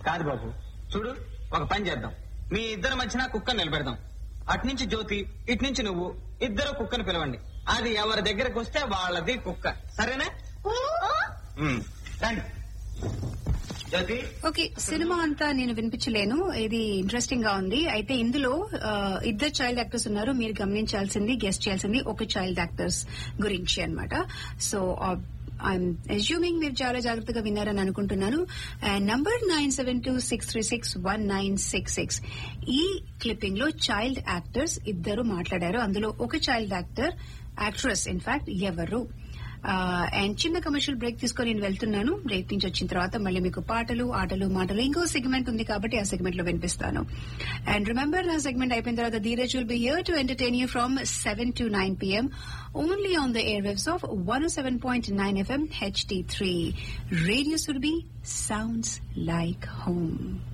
కాదు బాబు చూడు ఒక పని చేద్దాం మీ ఇద్దరి మధ్యన కుక్కను నిలబెడదాం అట్నుంచి జ్యోతి ఇట్నుంచి నువ్వు ఇద్దరు కుక్కను పిలవండి అది ఎవరి దగ్గరకు వస్తే వాళ్ళది కుక్క సరేనా ఉమ్, రండి జ్యోతి ఓకే సినిమా అంతా నేను వినిపించలేను ఇది ఇంట్రెస్టింగ్ గా ఉంది అయితే ఇందులో ఆ, ఇద్దరు చైల్డ్ యాక్టర్స్ ఉన్నారు మీరు గమనించాల్సింది గెస్ట్ చేయాల్సింది ఒక చైల్డ్ యాక్టర్స్ గురించి అన్నమాట సో ఐఎమ్ అజ్యూమింగ్ మీరు చాలా జాగ్రత్తగా విన్నారని అనుకుంటున్నాను number nine seven two six three six one nine six six ఈ క్లిప్పింగ్ లో చైల్డ్ యాక్టర్స్ ఇద్దరు మాట్లాడారు అందులో ఒక చైల్డ్ యాక్టర్ యాక్ట్రెస్ ఇన్ఫాక్ట్ ఎవరు అండ్ చిన్న కమర్షియల్ బ్రేక్ తీసుకొని నేను వెళ్తున్నాను బ్రేక్ నుంచి వచ్చిన తర్వాత మళ్ళీ మీకు పాటలు ఆటలు మాటలు ఇంకో సెగ్మెంట్ ఉంది కాబట్టి ఆ సెగ్మెంట్ లో వినిపిస్తాను అండ్ రిమెంబర్ నా సెగ్మెంట్ అయిపోయిన తర్వాత Dheeraj will be here to entertain you from seven to nine PM only on the air waves of one seven point nine FM HD three radio Surbhi sounds like home